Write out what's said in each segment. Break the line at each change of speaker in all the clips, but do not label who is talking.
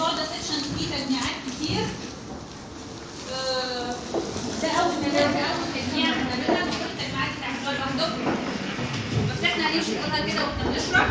الموضوع ده سيكشن فيه تجميعات كتير آه، ده اول مجال ده اول تجميع هنعملها كل التجميعات دي هتعملوها لوحدكم بس احنا هنمشي نقولها كده واحنا بنشرح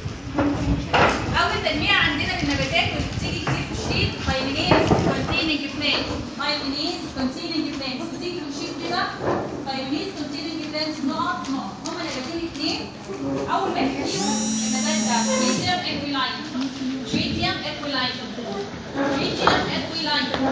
اول تجميع عندنا بالنباتات واللي بتيجي كتير في الشيت فايمينيز كونتيننج بلانت فايمينيز كونتيننج بلانت بتيجي في الشيت كده فايمينيز كونتيننج بلانت نقط نقط هما نباتين اثنين اول واحد فيهم النبات ده ميديم اكويلاين ميديم اكويلاين ميديم اكويلاين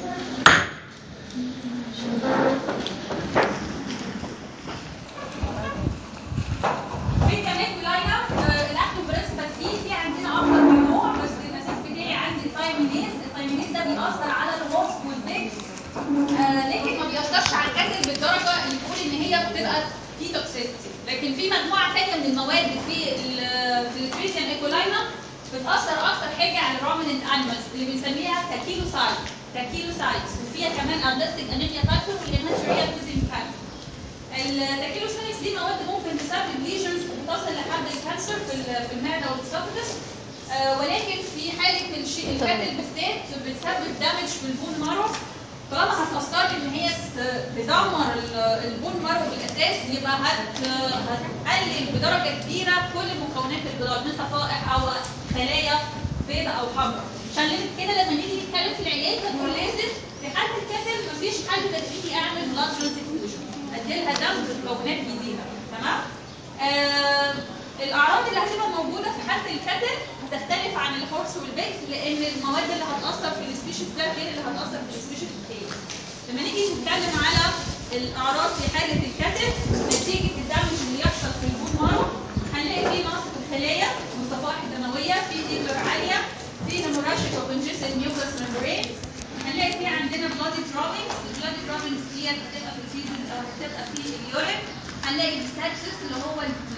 في كمان ولاينا الاكتو برنسبل فيه في عندنا اكتر من نوع بس الاساس بتاعي عندي الثايمينيز الثايمينيز ده بيأثر على الهورس والبيكس آه لكن ما بيأثرش على الكاتل بالدرجه اللي تقول ان هي بتبقى في توكسيستي لكن في مجموعه ثانيه من المواد في ال- في التريسيان ايكولاينا بتأثر اكتر حاجه على الروميننت انيمالز اللي بنسميها تاكيلوسايت تاكيلوسايتس وفيها كمان ابلاستيك انيميا فاكتور والهيماتوريا بوزين فاكتور التاكيلوسايتس دي مواد ممكن تسبب ليجنز بتصل لحد الكانسر في ال- في المعده والاسوفجس آه ولكن في حاله الشيء الكاتل بالذات بتسبب دامج في البون مارو طالما هتأثر ان هي ت- تدمر ال- البون مارو بالاساس يبقى هت هتقلل بدرجه كبيره كل مكونات البيضاء من صفائح او خلايا بيضاء او حمراء عشان كده لما نيجي نتكلم في العلاج هنقول لازم في حاله الكاتل مفيش حل تدريجي اعمل بلاد ترانسفيوجن اديلها دم بمكونات جديده تمام آه الاعراض اللي هتبقى موجوده في حاله الكتل هتختلف عن الهورس والبيت لان المواد اللي هتاثر في السبيشيز ده غير اللي هتاثر في السبيشيز التاني لما نيجي نتكلم على الاعراض في حاله الكتل نتيجه الدمج اللي يحصل في البون مارو هنلاقي فيه نقص في الخلايا والصفائح الدمويه في فيبر عاليه في هيموراجيك وكونجستد ميوكس ممبرين هنلاقي في عندنا بلادي دروبنجز البلادي دروبنجز دي هتبقى في الفيزز او هتبقى في اليورين هنلاقي الستاكسس اللي هو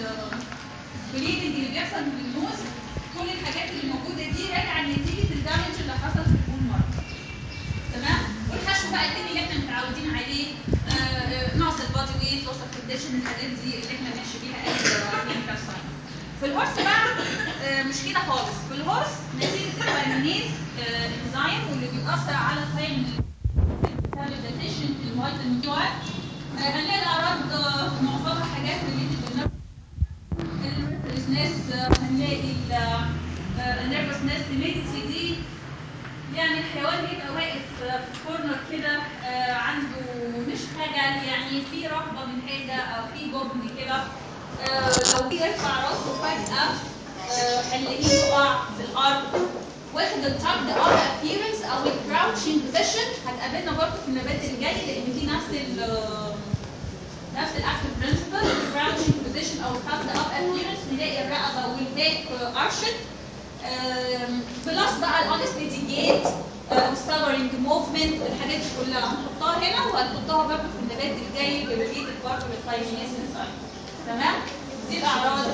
البليدنج اللي بيحصل من النوز كل الحاجات اللي موجوده دي راجعه لنتيجه الدمج اللي حصل في البون مارو تمام والحشو بقى التاني اللي احنا متعودين عليه آه، آه، نقص البادي ويت لوس كونديشن الحاجات دي اللي احنا ماشي بيها اي كلينيكال ساين في الهورس بقى آه، مش كده خالص في الهورس نتيجه الفيتامينيز انزيم واللي بيأثر على الثايمين بسبب ديفيشن في الفيتامين بي 1 آه، هنلاقي الاعراض آه، معظمها حاجات ريليتد بالنرف النرفسنس هنلاقي النرفسنس تيميديتي دي يعني الحيوان بيبقى واقف في كورنر كده آه، عنده مش حاجة يعني في رهبة من حاجة أو في جبن كده آه، لو يرفع راسه فجأة آه، هنلاقيه يقع في الأرض واخد التاكد اب ابييرنس او الكراوتشنج بوزيشن هتقابلنا برضه في النبات اللي جاي لان دي نفس ال نفس الاكتف برنسبل الكراوتشنج بوزيشن او التاكد اب ابييرنس نلاقي الرقبه والباك ارشد بلس بقى الاونستيتي جيت والستابرنج موفمنت الحاجات دي كلها هنحطها هنا وهنحطها برضه في النبات الجاي ريليتد برضه للفايمينيز انزايم تمام دي الاعراض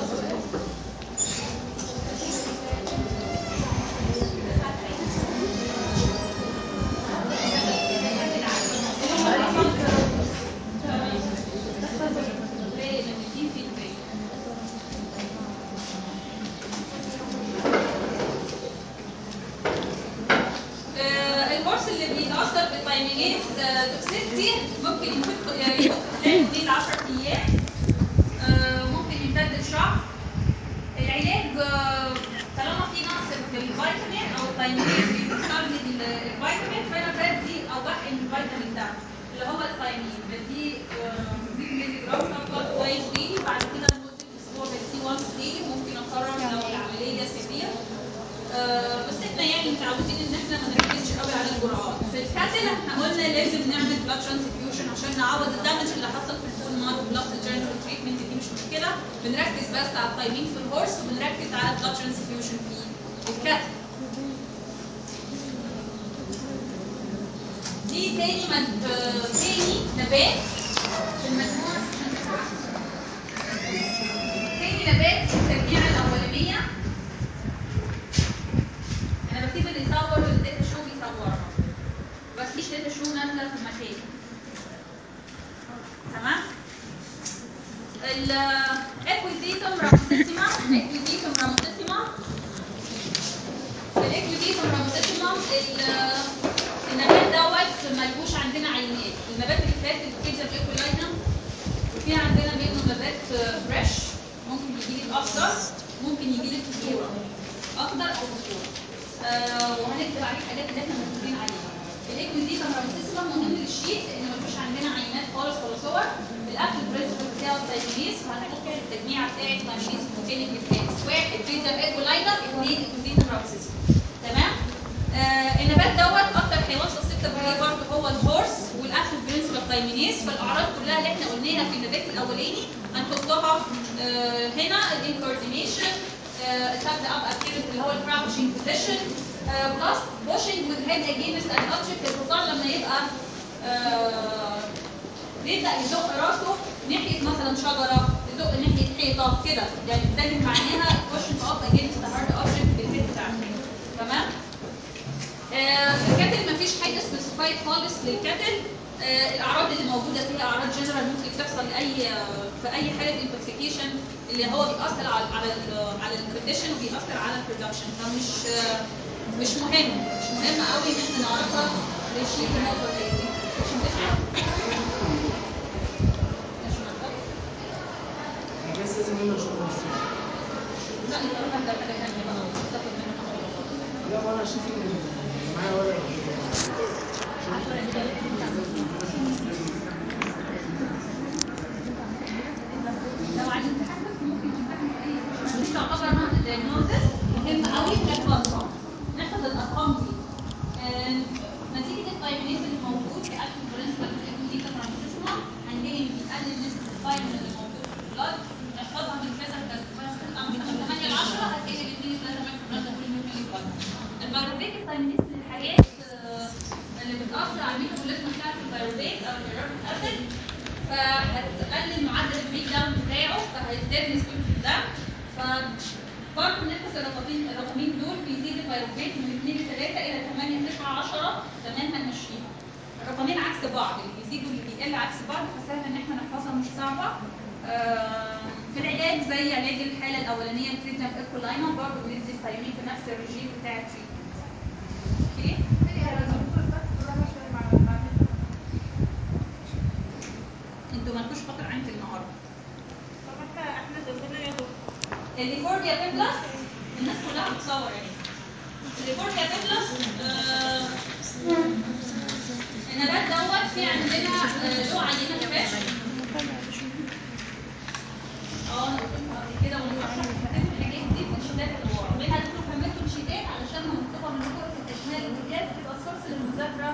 آه، الكورس اللي بيتاثر بالفيتامينيز توكسيستي ممكن يمد يمد خلال 2 ل 10 ايام آه، ممكن يمتد لشهر العلاج آه، طالما في نقص في الفيتامين او الفيتامينيز بيستخدم الفيتامين فانا بدي او بحقن الفيتامين ده اللي هو الثايمين بديه آه، 100 مللي جرام فقط توايس ديلي بعد كده لمده اسبوع بديه وانس ديلي ممكن اقرر لو العمليه سيفير آه، بس احنا يعني متعودين ان احنا ما نركزش قوي على الجرعات في الكاتل احنا قلنا لازم نعمل بلاد ترانسفيوجن عشان نعوض الدمج اللي حصل في البون مارو بلس الجنرال تريتمنت دي مش مشكله بنركز بس على التايمين في الهورس وبنركز على البلاد ترانسفيوجن في الكاتل دي تاني مد... آه، تاني نبات في المجموعه تاني نبات في التجميع الاولانيه انا بسيب اللي يصور والداتا شو بيصورها بس مفيش داتا شو نازله في مكان تمام الاكويزيتوم راموسيسيما الاكويزيتوم راموسيسيما الاكويزيتوم راموسيسيما ما يبقوش عندنا عينات النبات اللي فات الكيجا ايكولاينا وفي عندنا منه نبات فريش ممكن يجي لك اخضر ممكن يجي لك فوسفور اخضر او فوسفور آه وهنكتب عليه الحاجات اللي احنا متفقين عليها الايكو دي كمرمسيسما مهم للشيت لان مفيش عندنا عينات خالص ولا صور الاكل برنسبل بتاعه التايمينيز فهنحط التجميعه بتاعت تايمينيز وكيلينج بالكاس واحد بيتا ايكولاينا اثنين ايكوديتا مرمسيسما تمام آه النبات دوت اكتر حيوان سسبتبل ليه برضه هو الهورس والاكل برنسبل تايمينيز فالاعراض كلها اللي احنا قلناها في النبات الاولاني هنحطها آه هنا الانكوردينيشن تبدا اب ابيرنس اللي هو الكراوتشنج بوزيشن بلس بوشنج وذ هيد اجينست ان اوبجكت الحصان لما يبقى آه بيبدا يزق راسه ناحيه مثلا شجره يزق ناحيه حيطه كده يعني ده اللي معناها بوشنج اب اجينست هارد اوبجكت بالهيد بتاعته تمام آه الكاتل مفيش حاجه سبيسيفايد خالص للكاتل آه الاعراض اللي موجوده فيها اعراض جنرال ممكن تحصل لاي في اي حاله انتوكسيكيشن اللي هو بيأثر على على ال على الكونديشن وبيأثر على البرودكشن فمش آه مش مهم مش مهم قوي ان احنا نعرفها للشيء النقطه زي دي مش هتفرق مش منطقي
بس لازم هم يشوفوا بس
لا انت روح احضر حاجه ثانيه بقى تاخد منها
لا وانا اشوف معايا ورقه
لو عايزين تحدث ممكن تمتحن اي بس دي تعتبر نقطه دايجنوزس مهم قوي نحفظها نحفظ الارقام دي آه، نتيجه التايمينيز اللي موجود في اكل برنسبل في الاكوزيتا فرانسيسما هنلاقي ان بيقلل نسبه التايمين اللي موجود في البلاد نحفظها من كذا لكذا من 8 ل 10 هتلاقي الاثنين 3 مايكرو جرام كل ممكن يبقى البايروبيك التايمينيز من الحاجات آه، اللي بتاثر على الميتابوليزم بتاعت البايروبيك او الهيراريك اسيد فهتقلل معدل البريك داون بتاعه فهيزداد نسبته في الدم فبرضه نفس الرقمين الرقمين دول بيزيد البيروفيت من 2 ل 3 الى 8 9 10 تمام هنمشيها الرقمين عكس بعض اللي بيزيد واللي بيقل عكس بعض فسهل ان احنا نحفظها مش صعبه آه، في العلاج زي علاج الحاله الاولانيه التريتمنت ايكولاينا برضه بندي الثايمين في نفس الرجيم بتاع التريتمنت اوكي انتوا مالكوش خاطر عندي النهارده الليفوربيا بيبلس الناس كلها بتصور يعني الليفوربيا بيبلس آه النبات دوت في عندنا آه له عينه فريش اه انا قلت لكم قبل كده ونفكر هتكتب الحاجات دي في الشتات اللي ورا منها انتوا كملتوا الشتات علشان منطقه من نقط الاجمال والجاد تبقى سورس للمذاكره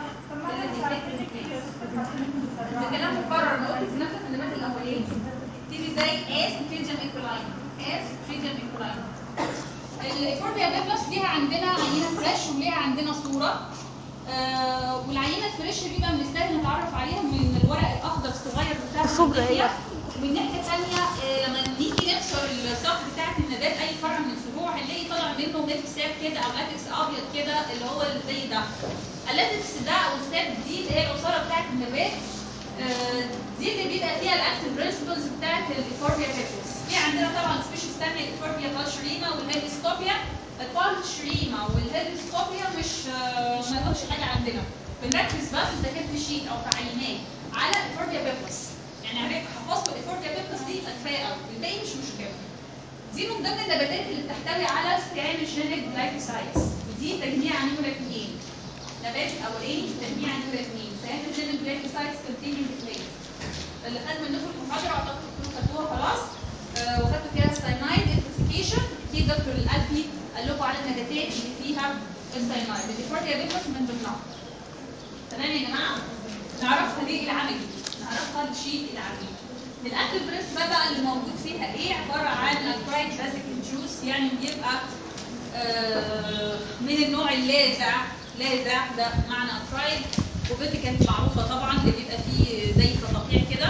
ده كلام مكرر ما قلت في نفس الكلمات الاولانيه تيجي زي اس تريجم ايكولاين اس تريجم ايكولاين الايكوربيا بيبلس ليها عندنا عينه فريش وليها عندنا صوره آه والعينه الفريش بيبقى من السهل نتعرف عليها من الورق الاخضر الصغير بتاع
الصبر
الناحية.
هي.
ومن ناحيه ثانيه آه لما نيجي نكسر الساق بتاعت النبات اي فرع من الفروع هنلاقي طالع منه ميلك ساب كده او لاتكس ابيض كده اللي هو اللي زي ده اللاتكس ده او الساب دي اللي هي العصاره بتاعت النبات آه، دي اللي بيبقى فيها الاكتف برنسبلز بتاعت الايكوربيا بيبلس في عندنا طبعا سبيشيز ثانيه الايكوربيا بالشريما والهيليسكوبيا البالشريما والهيليسكوبيا مش آه، ما لهمش حاجه عندنا بنركز بس اذا كان في شيت او في عينات على الايكوربيا بيبلس يعني عرفت حفظت الايكوربيا بيبلس دي كفايه قوي الباقي مش مشكله دي من ضمن النباتات اللي بتحتوي على سترانوجينيك جلايكوسايدز ودي تجميع نمره 2 نبات الاولاني تجميع نمره 2 سترانوجينيك جلايكوسايدز كونتيننج بلانت اللي خد منكم المحاضره اعتقد تكونوا خدوها خلاص آه وخدتوا فيها الساينايد انتوكسيكيشن في دكتور القلبي قال لكم على النباتات اللي فيها الساينايد الديفوريا بيبلس من ضمنها تمام يا جماعه نعرفها ليه العملي نعرفها الشيء العملي الاكل بريس بقى اللي موجود فيها ايه عباره عن الفرايد باسيك جوس يعني بيبقى آه من النوع اللاذع لاذع ده معنى فرايد وبنت كانت معروفه طبعا اللي بيبقى فيه زي قطاقيع كده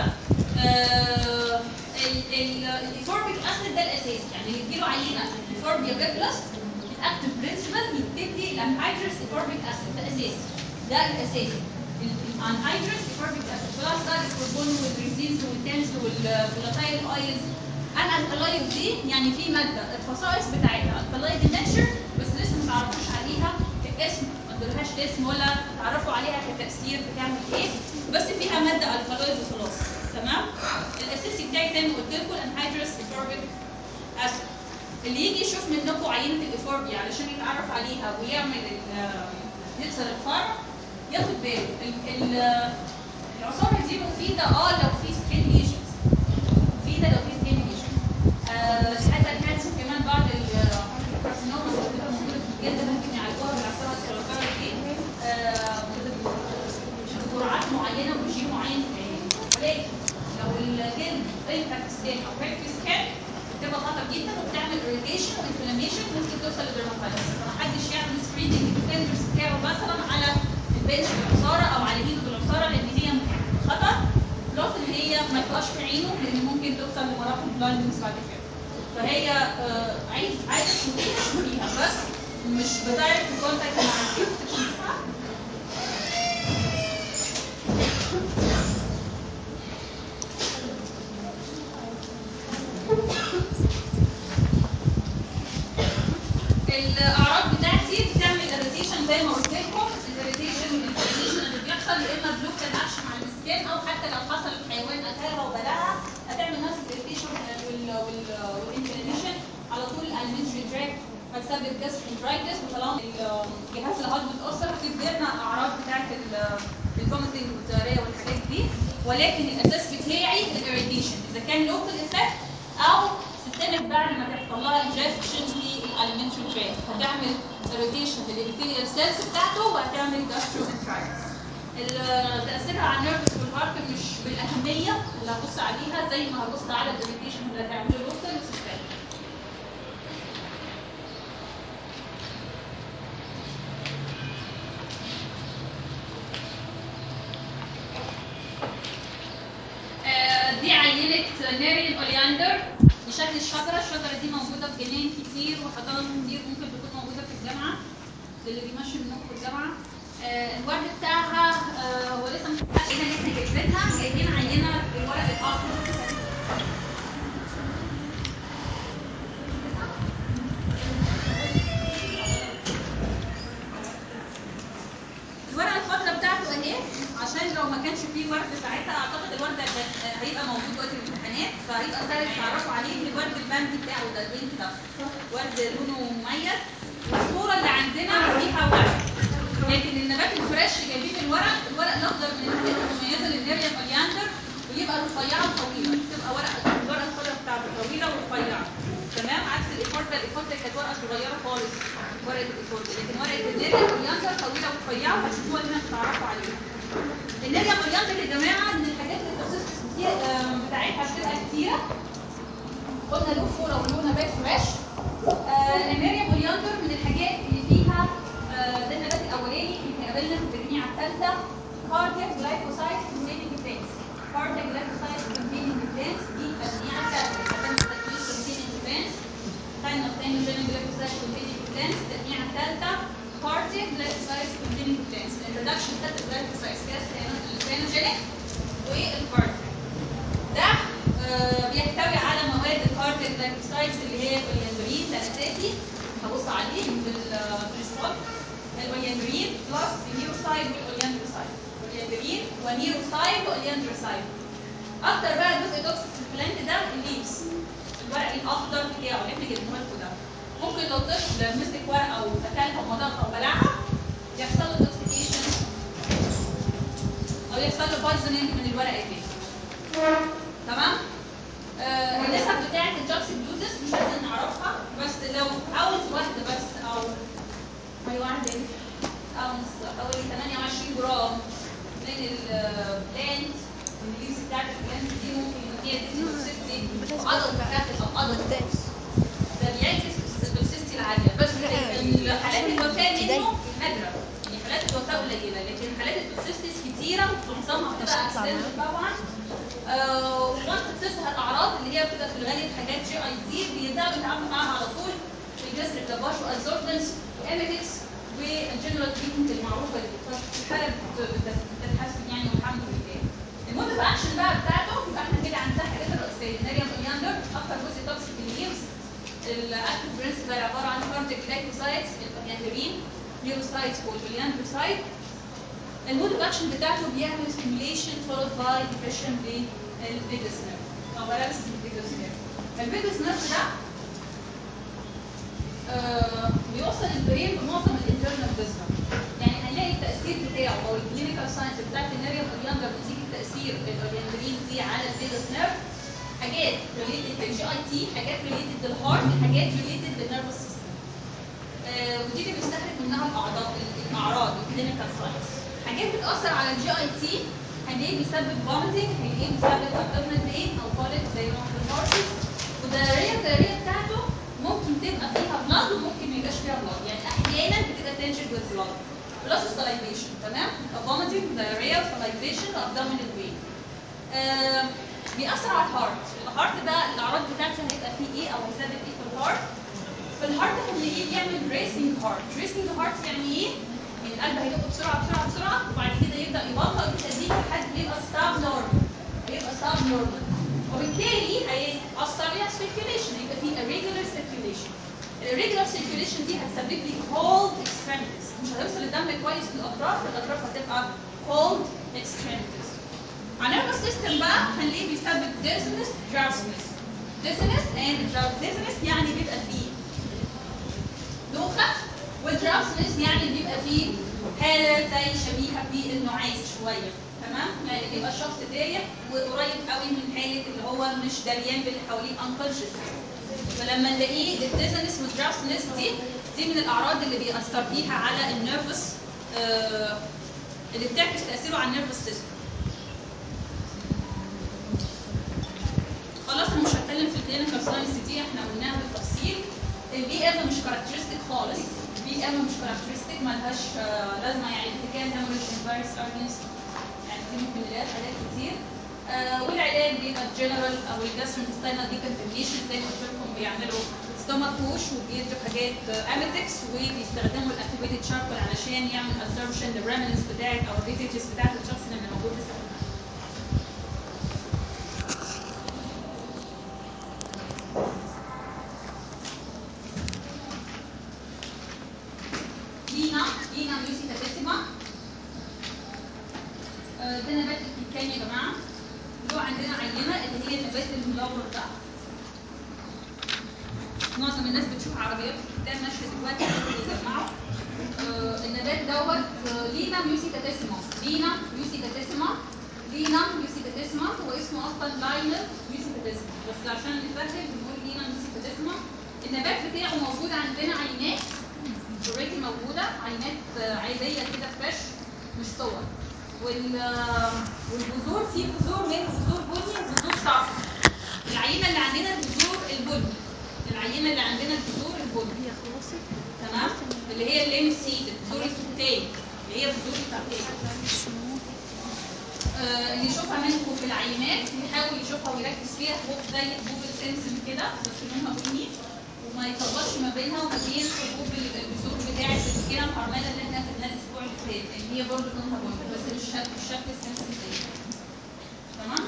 آه الفوربيك اسيد ده الاساسي يعني اللي تجيله عينه الفوربيا بيبلس الاكتف برنسبل يكتب لي الانهيدرس فوربيك اسيد ده اساسي ده الاساسي الانهيدرس فوربيك اسيد بلس بقى الكربون والريزينز والتنس والفولاتايل اويلز الالكالايد دي يعني في ماده الخصائص بتاعتها الكالايد الناتشر بس لسه ما تعرفوش عليها كاسم ما ادولهاش اسم ولا تعرفوا عليها كتاثير كتير بتعمل ايه بس فيها ماده الكالويد وخلاص تمام الاساسي بتاعي زي ما قلت لكم الانهيدرس ايفوربيك اسيد اللي يجي يشوف منكم عينه الايفوربيا علشان يتعرف عليها ويعمل ال- يكسر الفرع ياخد باله ال- ال- العصاره دي مفيده اه لو في سكين ليجنز مفيده لو في سكين ليجنز حتى الكانسر كمان بعض الكارسينوما اللي بتبقى موجوده في الجلد ممكن يعالجوها بالعصاره السلفره دي آه، بجرعات معينه ورجيم معين في العين ولكن لو الجلد انفكت سكان او ريكت سكان بتبقى خطر جدا وبتعمل irritation وانفلاميشن ممكن توصل للدرماتايتس فمحدش يعمل سكريننج الفينجرز بتاعه مثلا على البنش بالعصاره او على ايده بالعصاره لان هي خطر بلس ان هي ما تبقاش في عينه لان ممكن توصل لمراحل بلايندنس بعد كده فهي آه، عايز عايز تشوفيها فيها بس مش بدايركت كونتاكت مع الجلد تشوفها الاعراض بتاعتي بتعمل اريتيشن زي ما قلت لكم الاريتيشن والانفلاميشن اللي بيحصل يا اما بلوكال اكشن على السكين او حتى لو حصل الحيوان اكلها وبلعها هتعمل نفس الاريتيشن والانفلاميشن على طول الالمنتري تراك هتسبب جاسترينترايتس وطالما الجهاز الهضمي اتاثر هتدي لنا اعراض بتاعت الفوميتنج والدياريه والحاجات دي ولكن الاساس بتاعي الاريتيشن اذا كان لوكال افكت او سيستمك بعد ما تحصل لها انجكشن في الالمنتري تراك هتعمل اريتيشن للابيثيليال سيلز بتاعته وهتعمل جاسترونترايتس تاثيرها على النيرفس والهارت مش بالاهميه اللي هبص عليها زي ما هبص على الاريتيشن اللي هتعمله لوكال وسيستمك آه، دي عينة نيرين اولياندر بشكل الشجرة الشجرة دي موجودة في جناين كتير وحضارات كتير ممكن تكون موجودة في الجامعة للي بيمشي منكم في الجامعة آه، الورد بتاعها آه، هو لسه مش متأكد ان احنا جايبينها جايبين عينة بالورق الاخضر الورقه الخضراء بتاعته اهي عشان لو ما كانش فيه ورد ساعتها اعتقد الورد كان هيبقى موجود وقت الامتحانات فهيبقى سهل تعرفوا عليه ان الورد البند بتاعه ده البنك ده ورد لونه مميز والصوره اللي عندنا فيها ورق لكن النبات الفريش جايبين الورق الورق الاخضر من الحاجات المميزه للنيريا ملياندر ويبقى رفيعه وطويله تبقى ورقه الورقه الخضراء بتاعته طويله ورفيعه تمام عكس الايفورتا الايفورتا كانت ورقه صغيره خالص ورقه الايفورتا لكن ورقه النيريا ملياندر طويله ورفيعه وهتشوفوها هنا تتعرفوا عليها النيريا ملياندر يا جماعه من الحاجات اللي التوكسيس كتير آه، بتاعتها بتبقى كتيره قلنا له فوره وله نبات فريش آه النيريا ملياندر من الحاجات اللي فيها آه ده النبات الاولاني اللي هيقابلنا في التجميعه الثالثه كاردياك جلايكوسايد كونتيننج بلانتس كاردياك جلايكوسايد كونتيننج بلانتس دي التجميعه الثالثه كانت تكوين كونتيننج بلانتس خدنا الثاني جينيك جلايكوسايد كونتيننج بلانتس التجميعه الثالثه كاردياك جلايكوسايد كونتيننج بلانتس الانترودكشن بتاعت الجلايكوسايد السيانوجينيك والكاردياك ده آه، بيحتوي على مواد الكاردياك جلايكوسايدز اللي هي الولياندرين ده اساسي هبص عليه في ال- في السبوت الولياندرين بلس النيوروسايد والاولياندروسايد الولياندرين ونيوروسايد واولياندروسايد اكتر بقى جزء توكسيك في البلانت ده الليفز الورق الاخضر بتاعه اللي احنا جبناه لكم ده ممكن لو طفل مسك ورقه واكلها ومضغها وبلعها يحصل له توكسيكيشن او يحصل له بايزنينج من الورقه دي تمام آه النسب بتاعت الجوكسيك دوزس مش لازم نعرفها بس لو اونس واحده بس او اي واحده اونس حوالي 28 جرام من البلانت الليفز بتاعت البلانت دي ممكن ان هي تدي توكسيستي عضل مكافئ او عضل ده بيعكس التوكسيستي العاليه بس حالات الوفاه منه نادره يعني حالات الوفاه قليله لكن حالات التوكسيستيز كتيره ومعظمها بتبقى اكسيدنت طبعا آه وانت بتظهر الاعراض اللي هي بتبقى في الغالب حاجات جي اي دي بيبداوا يتعاملوا معاها على طول في الجسر الدباش وازوربنس واميتكس والجنرال تريتمنت المعروفه دي فالحاله بت- بت- بتتحسن يعني والحمد لله المود اوف اكشن بقى بتاعته يبقى احنا كده عندنا حاجات الرئيسيه نيريوم الياندر اكتر جزء توكسيك الليفز الاكتف برنسبل عباره عن كارديك جلايكوسايدز الياندرين نيوروسايدز والياندروسايد المود اوف اكشن بتاعته بيعمل ستيميوليشن فولود باي ديبريشن للفيجاس نيرف او باراليسيس للفيجاس نيرف الفيجاس نيرف ده آه، بيوصل البرين بمعظم الانترنال فيزيون يعني هنلاقي التاثير بتاعه او الكلينيكال ساينس بتاعت المريم اليانجر بتيجي التاثير الاورينتالين دي على الفيجاس نيرف حاجات ريليتد للجي اي تي حاجات ريليتد للهارت حاجات ريليتد للنيرفس سيستم آه، ودي اللي بيستخرج منها الاعراض الاعراض الكلينيكال ساينس حاجات بتاثر على الجي اي تي هنلاقيه بيسبب فوميتنج هنلاقيه بيسبب ابدومينال بين او كوليك زي ما في الهارت والدايريه الدايريه بتاعته ممكن تبقى فيها بلاد وممكن ما يبقاش فيها بلاد يعني احيانا بتبقى تنجد with blood بلس السلايفيشن تمام فوميتنج دايريا سلايفيشن وابدومينال بين آه بيأثر على الهارت الهارت بقى الاعراض بتاعته هيبقى فيه ايه او هيسبب ايه في الهارت في الهارت هنلاقيه بيعمل ريسنج هارت ريسنج هارت يعني ايه يعني القلب هيدق بسرعه بسرعه بسرعه وبعد كده يبدا يبطأ بالتدريج لحد ما يبقى ستاب نورمال هيبقى ستاب نورمال وبالتالي هيأثر على السيركيوليشن هيبقى فيه irregular circulation الريجولار سيركيوليشن دي هتسبب لي cold extremities مش هيوصل الدم كويس للاطراف الاطراف هتبقى cold extremities على النيرفس سيستم بقى هنلاقيه بيسبب dizziness drowsiness dizziness and drowsiness dizziness يعني بيبقى فيه دوخه والدراوسنس يعني بيبقى فيه حاله زي شبيهه بالنعاس شويه تمام يعني بيبقى الشخص تايه وقريب قوي من حاله اللي هو مش دريان باللي حواليه unconscious فلما نلاقيه الديزنس والدراوسنس دي دي من الاعراض اللي بيأثر فيها على النيرفس آه اللي بتعكس تاثيره على النيرفس سيستم خلاص انا مش هتكلم في الكلينيكال ساينس دي احنا قلناها بالتفصيل البي ام مش كاركترستيك خالص البي ام مش كاركترستيك ملهاش آه لازمه يعني ارتكاب هيموريج فيروس ارجنس يعني دي ممكن نلاقيها في حاجات كتير آه والعلاج بيبقى جنرال او الجاسترونتستينال ديكونتامينيشن زي ما قلت لكم بيعملوا ستومك بوش وبيدوا حاجات اميتكس وبيستخدموا الاكتيفيتد شاركل علشان يعمل ابزوربشن للريمنس بتاعت او الفيتيجز بتاعت الشخص اللي موجود لسه في المكان. لينا لينا ميوسي تابيسيما آه، ده نبات الكيكان يا جماعه له عندنا عينه اللي هي النبات المدور ده معظم الناس بتشوف عربيات في الكتاب ماشيه دلوقتي بيجمعوا آه، النبات دوت آه، لينا ميوسي تابيسيما لينا ميوسي تابيسيما لينا ميوسي تابيسيما هو اسمه اصلا لاينل ميوسي تابيسيما بس عشان نفهم بنقول لينا ميوسي تابيسيما النبات بتاعه موجود عندنا عينات اوريدي موجوده عينات آه، عاديه كده فريش مش صور وال آه، والبذور في بذور من بذور بني وبذور صفرا العينه اللي عندنا البذور البني العينه اللي عندنا البذور البني تمام اللي هي الليم سيد البذور الكتان اللي هي بذور الكتان آه، اللي يشوفها منكم في العينات يحاول يشوفها ويركز فيها حبوب زي حبوب السمسم كده بس لونها بني وما يتلخبطش ما بينها وما بين حبوب البذور بتاعه الكلى الحرمانه اللي احنا خدناها الاسبوع اللي فات لان هي برضه لونها بني بس مش شكل مش شكل السمسم زي تمام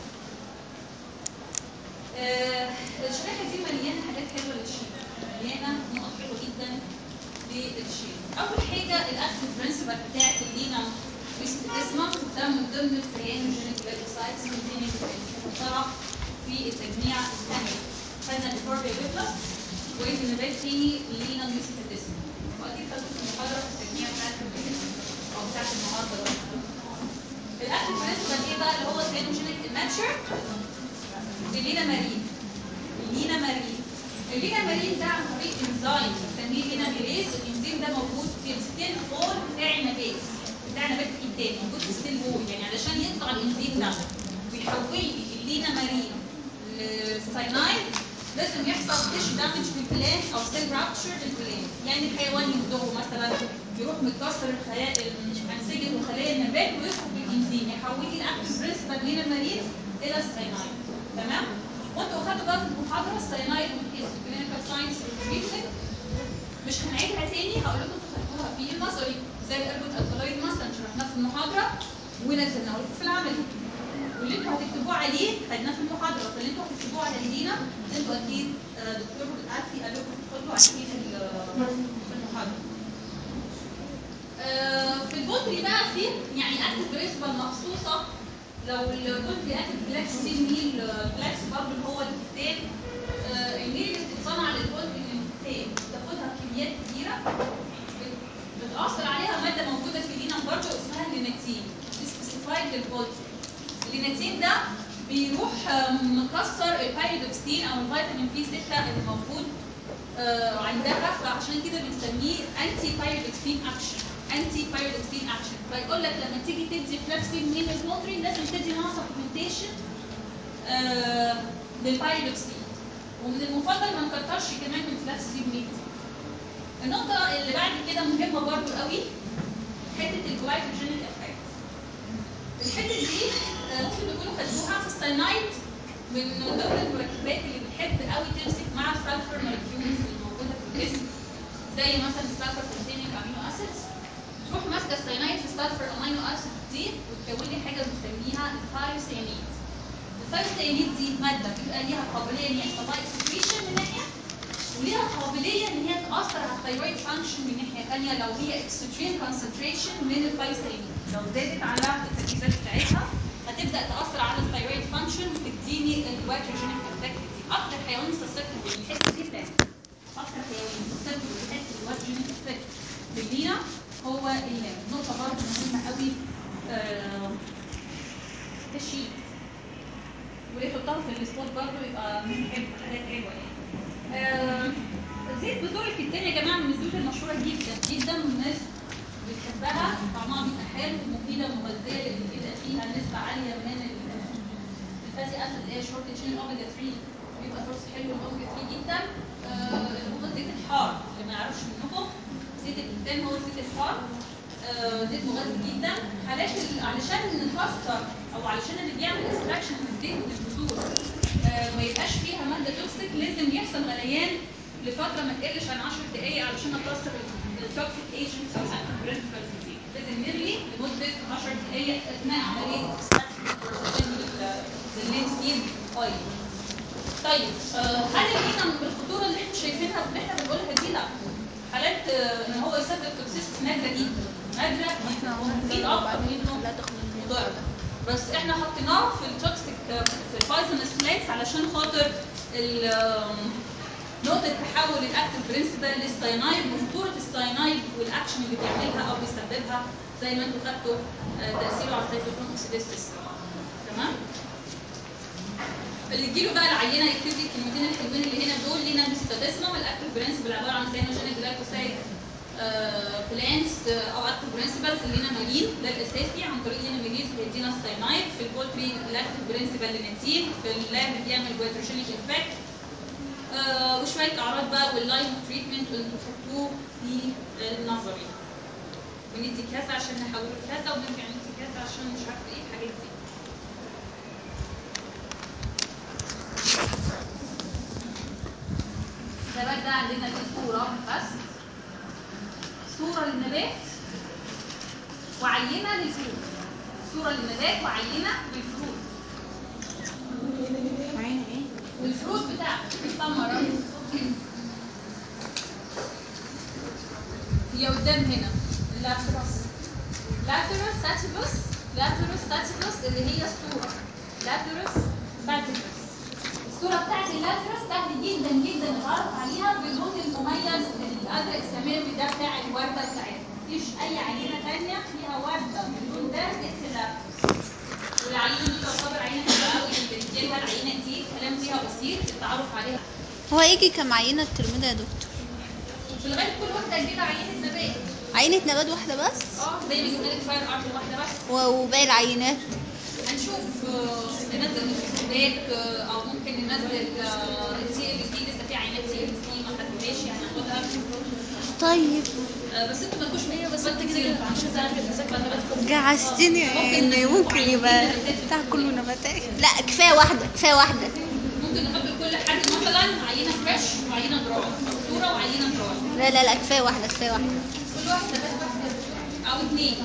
آه الشريحه دي مليانه حاجات حلوه للشيل مليانه نقط حلوه جدا للشيل اول حاجه الاكتف برنسبل بتاعت اللينا بيستثمر ده من ضمن الكريانوجينيك جلايكوسايدز containing المخترع في التجميع الثاني خدنا الفوربيا بيبلس والنبات الثاني لينا ميوسيتاتيسم واكيد خدتوا في المحاضره في التجميع بتاعت البيبلس او بتاعت النهارده بقى الاكتف برنسبل ايه بقى اللي هو الكريانوجينيك الماتشر اللينا مارين اللينا مارين اللينا مارين ده عن طريق انزيم بنسميه لينا ميريز الانزيم ده موجود في الستيل وول بتاع النبات بتاع نبات الانتاج موجود في الستيل وول يعني علشان يطلع الانزيم ده ويحول لي اللينا مارين لساينايد لازم يحصل تيش دامج في البلان او سيل رابتشر في البلان يعني الحيوان يمضغه مثلا يروح متكسر الخلايا انسجه وخلايا النبات ويدخل بالانزيم يحول لي الاكتف برنسبل من المارين الى الساينايد تمام وانتوا خدتوا بقى في المحاضره الساينايد والكلينيكال ساينس والتريتمنت مش هنعيدها تاني هقول لكم انتوا خدتوها في النظري زي الاربوت الكالويد مثلا شرحناه في المحاضره ونزلناه لكم في العملي واللي انتوا هتكتبوه عليه خدناه في المحاضره فاللي انتوا هتكتبوه على ايدينا انتوا اكيد آه، دكتور الالفي قال لكم تحطوا عليه في ال- في المحاضره آه، في البطري بقى دلوقتي يعني اكتف برنسبل مخصوصه لو البولتري اكتف فلاكس سيل ميل فلاكس برضه اللي هو الكتان آه، الميل اللي بتتصنع للبولتري من الكتان بتاخدها بكميات كبيره بت- بتأثر عليها مادة موجودة في دينا برضه اسمها الليناتين دي سبيسيفايد للبولتري الليناتين ده بيروح آم، مكسر البايريدوكسين او الفيتامين بي 6 اللي موجود آه، عندها فعشان كده بنسميه انتي بايريدوكسين اكشن انتي بايريدوكسين اكشن فيقول لك لما تيجي تدي فلاكسين من البولتري لازم تدي معاها سبلمنتيشن للبايريدوكسين ومن المفضل ما نكترش كمان من فلاكسين ميت النقطة اللي بعد كده مهمة برضو قوي حتة الجلايكوجينيك افكت الحتة دي آه، ممكن تكونوا خدوها في الساينايد من ضمن المركبات اللي بتحب قوي تمسك مع السلفر مولكيولز اللي موجودة في الجسم زي مثلا السلفر كونتيننج امينو اسيدز تروح ماسكة الساينايد في السلفر امينو اسيد دي وتكون لي حاجة بنسميها الثايوسيانيد الثايوسيانيد دي مادة بيبقى ليها قابلية ان يحصل لها اكسكريشن من ناحية وليها قابليه ان هي تاثر على الثايرويد فانكشن من ناحيه ثانيه لو هي اكستريم كونسنتريشن من الثايرويد لو زادت على التركيزات بتاعتها هتبدا تاثر على الثايرويد فانكشن وتديني الوايتروجينيك افكت دي اكتر حيوان سسبتبل للحته دي بتاعت اكتر حيوان سسبتبل لحته الوايتروجينيك افكت في اللينا هو اللام نقطه برضه مهمه قوي آه، تشيل ويحطها في السبوت برضه يبقى حلو حاجات حلوه يعني آه، زيت بذور الكتان يا جماعه من الزيوت المشهوره جدا جدا والناس بتحبها طعمها بيبقى حلو ومفيده ومغذيه لان بيبقى فيها نسبه عاليه من ال- الفاتي اسيد اللي هي شورت تشين اوميجا 3 بيبقى سورس حلو الاوميجا 3 جدا آه، اللي هو الزيت الحار اللي ما يعرفش منكم زيت الكتان هو الزيت الحار آه، زيت مغذي جدا حالات ال- علشان نكسر او علشان اللي بيعمل اكستراكشن من الزيت من البذور آه، ما يبقاش فيها ماده توكسيك لازم يحصل غليان لفتره ما تقلش عن 10 دقائق علشان اكسر التوكسيك ايجنتس او البرنسبلز دي لازم نغلي لمده 10 دقائق اثناء عمليه اكستراكشن لللينسيد اويل طيب آه، هل لقينا بالخطوره اللي احنا شايفينها واللي احنا بنقولها دي لا حالات آه، ان هو يسبب توكسيس نادره جدا نادره جدا وهتزيد اكتر منه ضعف بس احنا حطيناه في التوكسيك آه، في البايزنس بلانكس علشان خاطر ال- آم، نقطة تحول الاكتف برنسبل للساينايد وخطورة الساينايد والاكشن اللي بيعملها او بيسببها زي ما انتم خدتوا آه، تأثيره على الهيدروجين اوكسيديز تمام؟ اللي تجيله بقى العينه يكتب لي الكلمتين الحلوين اللي هنا دول لينا ميستاديزما الاكتف برنسبل عباره عن سينوجينيك جلايكوسايد بلانس او اكتف برنسبلز اللينا مالين ده الاساسي عن طريق لينا ماليز بيدينا الساينايد في البولتري الاكتف برنسبل ليناتين في اللاب بيعمل جويتروجينيك افكت آه وشويه اعراض بقى واللاين تريتمنت اللي انتوا خدتوه في النظري بندي كذا عشان نحوله لكذا ونرجع ندي كذا عشان مش عارفه ايه الحاجات دي ده بقى ده عندنا دي صورة بس صورة للنبات وعينة للفروت صورة للنبات وعينة للفروت
عين ايه؟
والفروت بتاعته الثمرة هي قدام هنا اللاتروس لاتروس ساتيبوس لاتروس ساتيبوس اللي هي الصورة لاتروس ساتيبوس الصورة بتاعت اللاتروس سهل جدا جدا نتعرف عليها باللون المميز الازرق السماوي ده بتاع الوردة بتاعتها مفيش أي عينة تانية فيها وردة باللون ده اسم اللاتروس والعينة دي تعتبر عينة حلوة قوي اللي بتجيلها العينة دي الكلام فيها بسيط التعرف عليها
هو يجي كم عينة الترم ده يا دكتور؟
في الغالب كل واحدة هتجيلها عينة نبات
عينة نبات واحدة بس؟
اه زي ما جبنا لك فاير ارت واحدة بس
و- وباقي العينات
هنشوف آه، ننزل الفيدباك آه، او ممكن ننزل السي ال سي لسه في عينات سي ال سي ما خدناش هناخدها
طيب
آه، بس انتوا مالكوش ايه بس انت كده كده
جعزتني ان ممكن يبقى بتاع كله نباتات لا كفايه واحده كفايه واحده
ممكن نحط لكل حد مثلا عينه فريش وعينه دراي صوره وعينه دراي
لا لا لا كفايه واحده كفايه واحده
كل واحده بس واحده او اثنين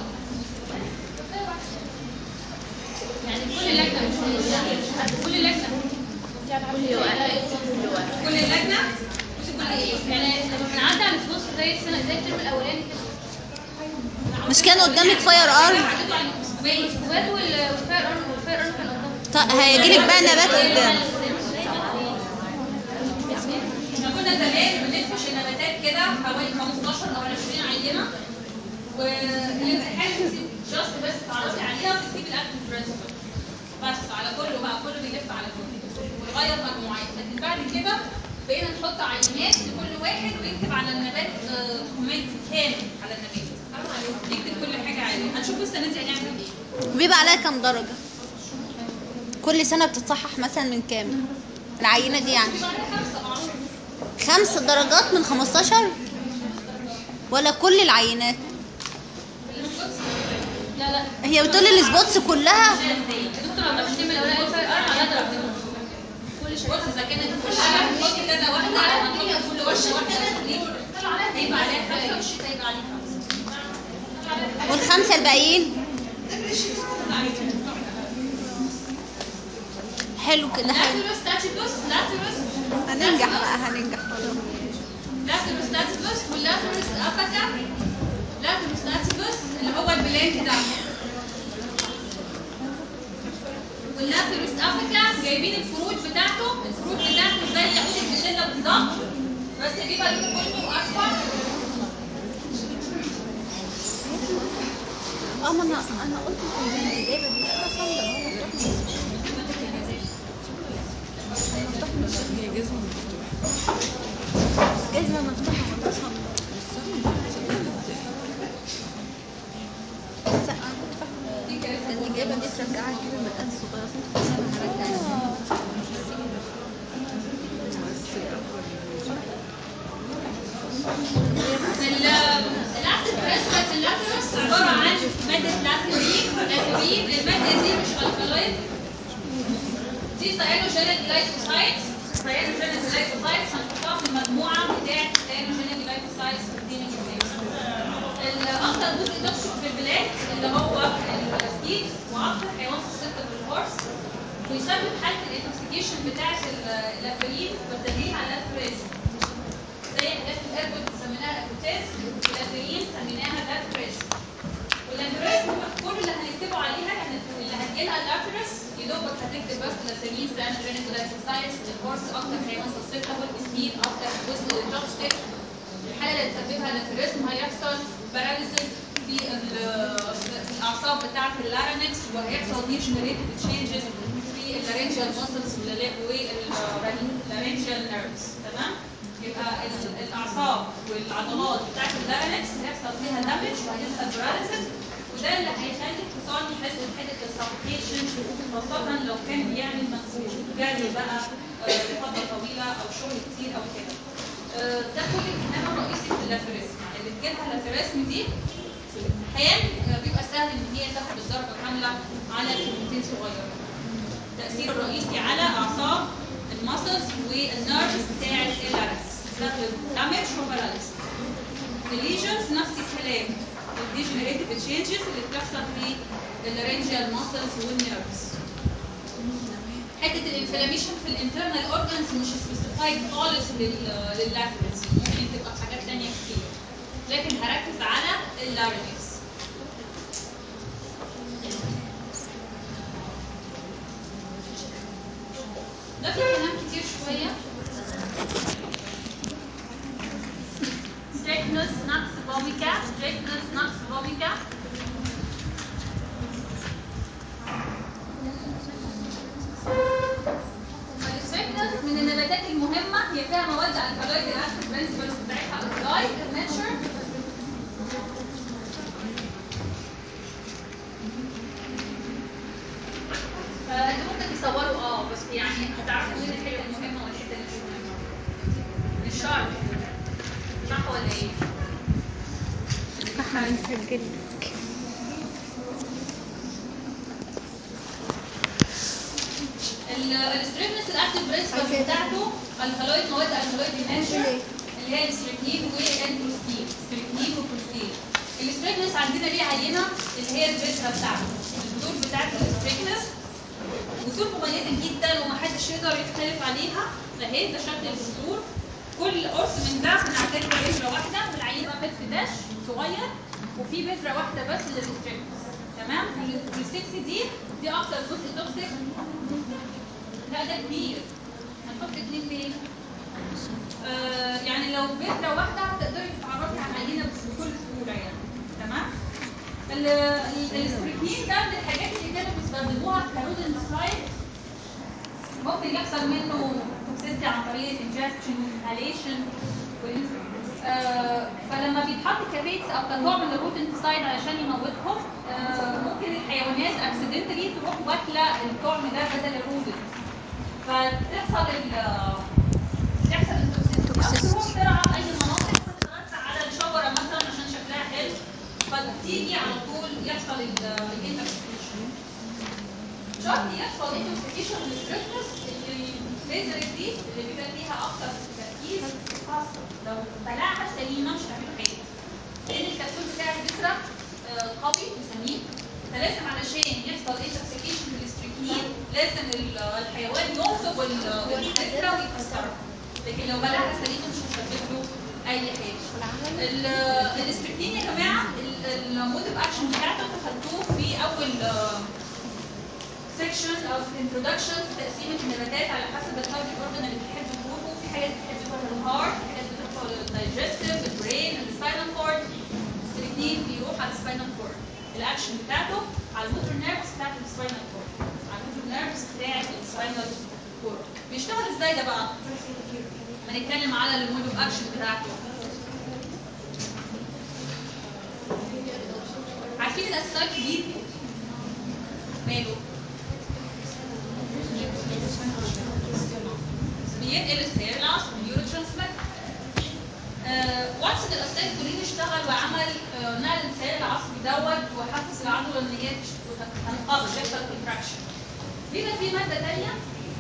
يعني كل لجنه مش مش حد كل لجنه كل لجنه مش كل ايه يعني هنعدي على الفلوس زي السنه زي الترم الاولاني كده
مش كان قدامك فاير ارم
عديتوا على الميكروسكوبات
الميكروسكوبات وال- والفاير ارم والفاير ارم كان قدام
طيب هيجيلك بقى نبات قدام
احنا كنا زمان بنفرش النباتات كده حوالي 15 او 20 عينه والامتحان جاست بس تعرفي عليها وتكتبي الاكتف برنسبل بس على كله بقى كله بيلف على كله ويغير مجموعات لكن بعد كده بقينا نحط عينات لكل واحد ويكتب على النبات كومنت كامل على النبات يكتب كل حاجه عليه هنشوف السنه دي هنعمل ايه
وبيبقى عليها كام درجة كل سنة بتتصحح مثلا من كام العينة دي يعني
بيبقى عليها خمسه او 10
خمس درجات من خمستاشر ولا كل العينات
لا لا
هي بتقول السبوتس كلها
الدكتور عبد الرحيم لو لقى الفاير ارم على درجتين كل
بص
شريحه
اذا كانت كلها هنحط كذا واحده او هنحط كل وشه واحده دي هيبقى عليها خمسه والشتا هيبقى عليه خمسه
والخمسة الباقيين حلو كده حلو
لاتروس تاتيبوس لاتروس
هننجح بقى هننجح
لاتروس تاتيبوس واللاتروس اباكا لاتروس تاتيبوس اللي هو البلانك ده واللاتروس اباكا جايبين الفروج بتاعته الفروج بتاعته زي عود البسله بالظبط بس بيبقى لونه كله اصفر
اه ما انا انا قلت الاجابه دي لا صندوق هو جزمة مفتوحة ولا صندوق الإجابة دي ترجعها كده مكان صغير بس أنا هرجع
الاكتف بريسبس اللاتروس عباره عن ماده لاتورين لاتورين الماده دي مش الكالويد دي سيانوجينيك جلايكوسايدز سيانوجينيك جلايكوسايدز هنحطها في المجموعه بتاعه سيانوجينيك جلايكوسايدز containing الاكثر جزء توكسيك في البلاد اللي هو الستيل واكثر حيوان السكه بالهورس ويسبب حاله الانتوكسيكيشن بتاعه اللاتورين والتدليل على اللاتوريزم زي حاجات الايربود سميناها ايربوتاز واللاترين سميناها لاتريس واللاتريس كل اللي هنكتبه عليها يعني اللي هتجيلها اللاتريس يدوبك هتكتب بس لاترين سانجينيك لايكوسايتس الهورس اكتر حيوان سسبتبل السبيد اكتر جزء توكسيك الحاله اللي تسببها اللاتريزم هيحصل باراليسيس في ال- في الاعصاب بتاعه اللارنكس وهيحصل ديجنريتيف تشينجز في اللارنجيال ماسلز واللارنجيال نيرفز تمام يبقى ال- الاعصاب والعضلات بتاعت اللارنكس هيحصل فيها دامج وهيحصل باراليسيس وده اللي هيخلي الحصان يحس بحته السفوكيشن خاصه لو كان بيعمل مجهود جري بقى آه، لفتره طويله او شغل كتير او كده آه، ده كل الاهتمام الرئيسي في اللاتريسم اللي تجيبها اللاتريسم دي في الامتحان آه، بيبقى سهل ان هي تاخد الدرجه كامله على كلمتين صغيره التأثير الرئيسي على أعصاب المسلز والنيرفز بتاعة اللارنكس سبب دامج وباراليسيس الليجنز نفس الكلام الديجنريتيف تشينجز اللي بتحصل في اللارنجيال ماسلز والنيرفز حته الانفلاميشن في الانترنال اورجانز مش سبيسيفايد خالص لل- لللاترز ممكن تبقى في حاجات تانية كتير لكن هركز على اللارنكس ده في كلام كتير شوية Strychnus nux vomica Strychnus nux vomica الستريكنس من النباتات المهمة هي فيها مواد الكالويد الاكتف برنسبلز بتاعتها الكلايد الناتشر فانتوا ممكن تصوروا اه بس يعني هتعرفوا مين الحته المهمه والحته اللي مش مهمه مش شرط صح ولا ايه؟
احنا بنسجل
الستريكنس الاكتف برنسبل بتاعته الكالويد مواد الكالويد الناتشر اللي هي الستريكنين والبروستين ستريكنين وبروستين الستريكنس عندنا ليه عينه اللي هي البذره بتاعته البذور بتاعت الستريكنس بذور مميزه جدا ومحدش يقدر يختلف عليها اهي ده شكل البذور كل قرص من ده بنعتبره بذره واحده والعينه متر داش صغير وفي في بذره واحده بس اللي ريستريكتس تمام والستكس دي دي اكتر جزء توكسيك لا ده كبير هنحط اتنين ليه؟ آه يعني لو بذره واحده هتقدري تتعرفي على العينه بكل سهوله يعني تمام؟ ال- ال- الاستريكنين ده من الحاجات اللي كانوا بيستخدموها في كارودن سترايك ممكن يحصل منه توكسيستي عن طريق الانجكشن والانهاليشن آه فلما بيتحط كبيتس او كنوع من الروتنسايد علشان يموتهم آه ممكن الحيوانات اكسيدنتلي تروح واكله الطعم ده بدل الرودن فتحصل ال تحصل التوكسيستي او تروح ترعى في اي مناطق فتتغذى على الشجره مثلا عشان شكلها حلو فتيجي على طول يحصل الانتوكسيكيشن شرط يحصل انتوكسيكيشن للستريسنس اللي الليزر دي اللي بيبقى فيها اكتر تركيز خاصه لو بلعها سليمه مش هتعمل حاجه لان الكبسول بتاع البذره آه، قوي وسمين فلازم علشان يحصل انتوكسيكيشن للستريكنين لازم ال- الحيوان ينصب ال- البذره ويكسرها لكن لو بلعها سليمه مش هتسبب له اي حاجه ال- الاستريكنين يا جماعه ال- المود اوف اكشن بتاعته خدتوه في اول آه، سيكشن او انترودكشن تقسيمه النباتات على حسب التارجت اورجن اللي بتحب تروحه في حاجات بتحب تروح للهارت في حاجات بتروح للدايجستيف البرين السباينال كورد الاثنين بيروح على السباينال كورد الاكشن بتاعته على الموتور نيرفز بتاعت السباينال كورد على الموتور نيرفز بتاعت السباينال كورد بيشتغل ازاي ده بقى؟ هنتكلم على المود اوف اكشن بتاعته عارفين الاسيتال الجديد ماله؟ بينقل السير العصبي نيورو ترانسميتر وانس ان الاستاذ كولين اشتغل وعمل آه، نقل السير العصبي دوت وحفز العضله ان هي تش- تنقبض يحصل كونتراكشن بيبقى في ماده ثانيه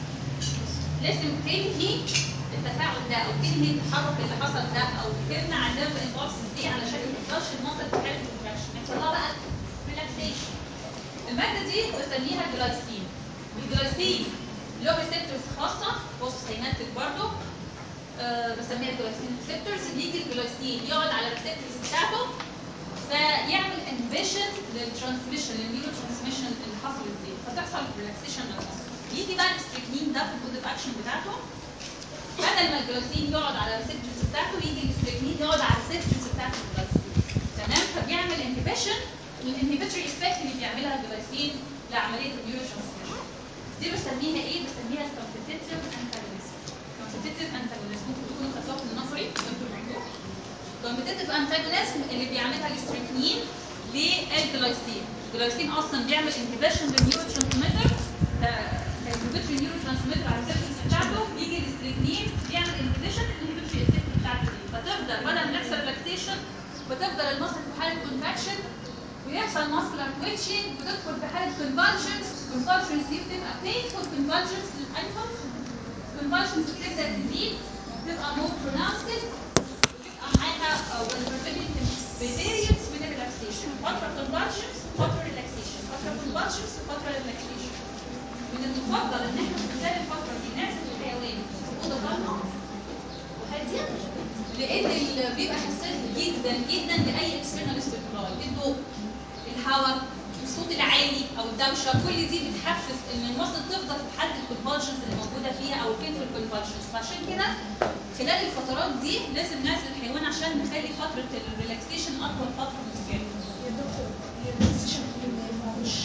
لازم تنهي التفاعل ده او تنهي التحرك اللي حصل ده او تمنع النيرف امبولسز دي علشان ما تفضلش المنطقه في حاله كونتراكشن يحصل لها بقى ريلاكسيشن الماده دي بسميها جلايسين الجلايسين له ريسبتورز خاصه بص سيناتيك برضه آه بسميها جلايسين ريسبتورز بيجي الجلايسين يقعد على الريسبتورز بتاعته فيعمل انبيشن للترانسميشن للنيورو ترانسميشن اللي حصلت دي فتحصل ريلاكسيشن للمصل يجي بقى الاستريكنين ده في المود اوف اكشن بتاعته بدل ما الجلايسين يقعد على الريسبتورز بتاعته يجي الاستريكنين يقعد على الريسبتورز بتاعت الجلايسين تمام فبيعمل انهبيشن والانهبيتوري افكت اللي بيعملها الجلايسين لعمليه النيورو ترانسميشن دي بسميها ايه؟ بسميها كومبتيتيف انتاجونيزم كومبتيتيف انتاجونيزم ممكن تكونوا خدتوها في النظري انتوا الموضوع كومبتيتيف انتاجونيزم اللي بيعملها الاستريكنين للجلايسين الجلايسين اصلا بيعمل انهبيشن للنيورو ترانسميتر انهبيتوري نيورو ترانسميتر على الريسبتورز بتاعته بيجي الاستريكنين بيعمل انهبيشن للانهبيتوري افكت بتاعته دي فتفضل بدل ما يحصل ريلاكسيشن وتفضل المصل في حاله كونتراكشن ويحصل ماسكولار تويتشنج وتدخل في حاله كونفالشنز كونفالشنز دي بتبقى بينفول كونفالشنز للانيمال كونفالشنز بتبدا تزيد وبتبقى مور بروناوسد وبيبقى معاها او بيريودز من الريلاكسيشن فتره كونفالشنز وفتره ريلاكسيشن فتره كونفالشنز وفتره ريلاكسيشن من المفضل ان احنا في خلال الفتره دي نعزل الحيوان في اوضه ضلمه وهاديه لان ال- بيبقى حساس جدا جدا لاي اكسترنال ستيمولاي الضوء الهواء الصوت العالي او الدوشه كل دي بتحفز ان المصل تفضل في حاله الكونفالشنز اللي موجوده فيها او البينفول كونفالشنز فعشان كده خلال الفترات دي لازم نعزل الحيوان عشان نخلي فتره الريلاكسيشن اطول فتره ممكنه
يا دكتور هي البلايستيشن ما مش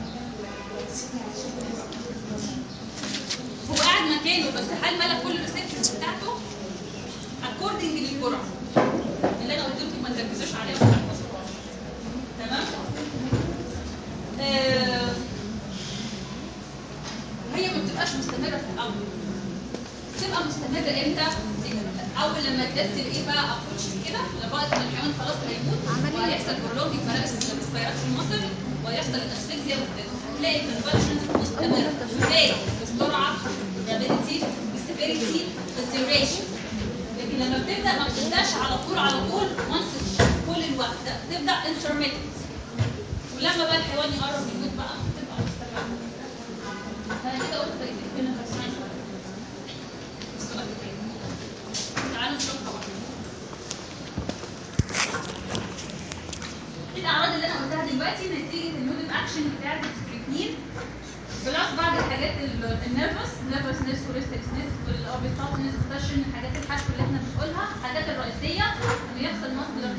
هو قاعد مكانه بس هل ملك كل الريسبتورز بتاعته اكوردنج للجرعه اللي انا قلت لكم ما تركزوش عليها وما تحفظوهاش تمام آه هي ما بتبقاش مستمره في الاول بتبقى مستمره امتى؟ اول لما تدس ايه بقى ابروتش كده لغايه ما الحيوان خلاص هيموت وهيحصل برولونج ريسبيراتوري مصر وهيحصل الاسفكسيا والدم هتلاقي الكونفرشنز مستمره ازاي؟ بسرعه رابيدتي بسيفيريتي بالديوريشن لكن لما بتبدا ما بتبداش على طول على طول وانس كل الوقت لا بتبدا انترميتنت ولما بقى الحيوان يقرب يموت بقى بتبقى مستمره انا كده قلت بقيت الكلمه ساينس السؤال التاني تعالوا نشوفها بقى الاعراض اللي انا قلتها دلوقتي نتيجه المود اوف اكشن بتاعت الستريكنين بلس بعض الحاجات ال- النيرفس نيرفسنس وريستلسنس والاوبيتاتنس ستاشن الحاجات الحشو اللي احنا بنقولها الحاجات الرئيسيه انه يحصل مصدر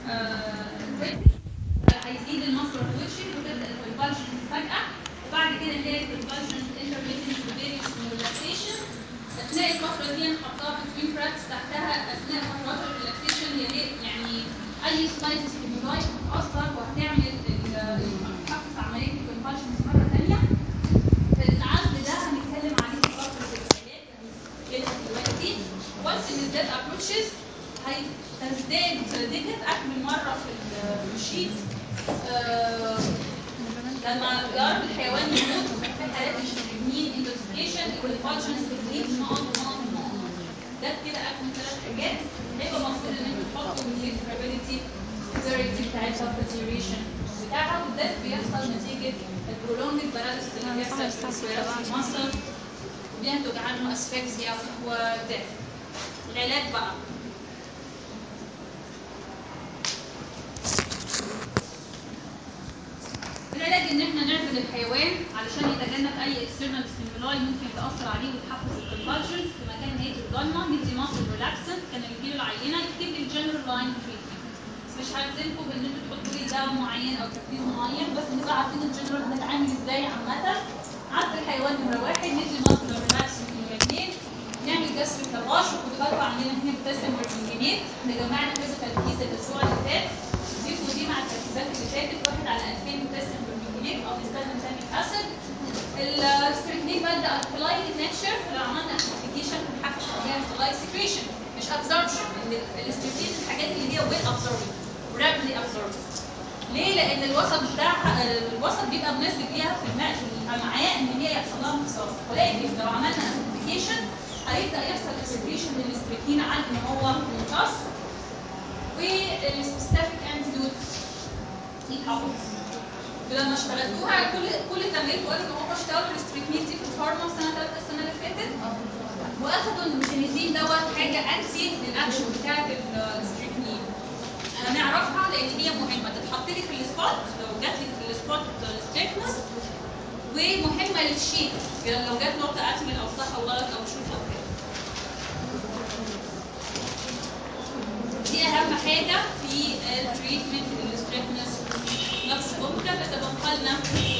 هيزيد المصدر تويتشنج وتبدا الكونفالشن فجاه وبعد كده نلاقي الكونفالشن انترميتنت وفيريوس ريلاكسيشن اثناء الفتره دي انا حطاها بتوين براكتس تحتها اثناء فترات الريلاكسيشن يا ريت يعني اي سلايد ستيمولاي هتاثر وهتعمل ال- هتحفز عمليه الكونفالشنز مره ثانيه العزل ده هنتكلم عليه في فتره العلاج هنتكلم دلوقتي once ان الذات ابروتشز هتزداد ديكت اكمل مره في الشيت آه، لما يعرف الحيوان يموت في حالات الشرمين انتوكسيكيشن الكونفالشنز بتزيد نقط نقط نقط ده كده اكمل ثلاث حاجات هيبقى المفروض ان انتوا تحطوا الفيزيبيليتي severity بتاعتها الديوريشن بتاعها وده بيحصل نتيجه البرولونج باراليسيس اللي بيحصل في السيرس مصر وبينتج عنه اسفكسيا وديث العلاج بقى العلاج ان احنا نعزل الحيوان علشان يتجنب اي اكسترنال ستيمولاي ممكن تاثر عليه وتحفز الكونفالشنز في مكان هادي وضلمه ندي مصر ريلاكسنت كان اللي يجيله العينه يكتب لي الجنرال لاين تريتمنت مش هلزمكم بان انتوا تحطوا لي دواء معين او تركيز معين بس نبقى عارفين الجنرال هنتعامل ازاي عامه عزل الحيوان نمره واحد ندي مصر ريلاكسنت نمره اثنين نعمل جسر الفراش وخدوا بالكم عندنا هنا بوتاسيوم مرجنجينيت احنا جمعنا كذا تركيز الاسبوع اللي فات ضيفوا دي مع التركيزات اللي فاتت واحد على 2000 بوتاسيوم مرجنجينيت او نستخدم ساميك اسيد الستريكنين ماده الكلاين نيتشر لو عملنا امبليفيكيشن هنحقق بيها الكلاين سكريشن مش ابزوربشن الاستريكنين من الحاجات اللي هي ويل ابزوربد ورابلي ابزوربد ليه؟ لأن الوسط بتاعها الوسط بيبقى مناسب ليها في الماء في الأمعاء إن هي يحصل لها امتصاص، ولكن لو عملنا امبليفيكيشن هيبدأ يحصل اكسكريشن للاستريكين عن إن هو ممتص والسبيسيفيك انتيدوت يتحفظ. ولما اشتغلتوها كل كل تمرين وقالوا ان هم اشتغلوا الاستريكنين دي في الفارما سنه ثالثه السنه اللي فاتت واخدوا الميثانيزين دوت حاجه انتي للاكشن بتاعت الاستريكنين هنعرفها لان هي مهمه تتحط لي في السبوت لو جات لي في السبوت ستيكنس ومهمه للشيت يعني لو جات نقطه اكمل او صح او غلط او شوف او كده دي اهم حاجه في التريتمنت للستريكنس نفس الجمله بتبقى لنا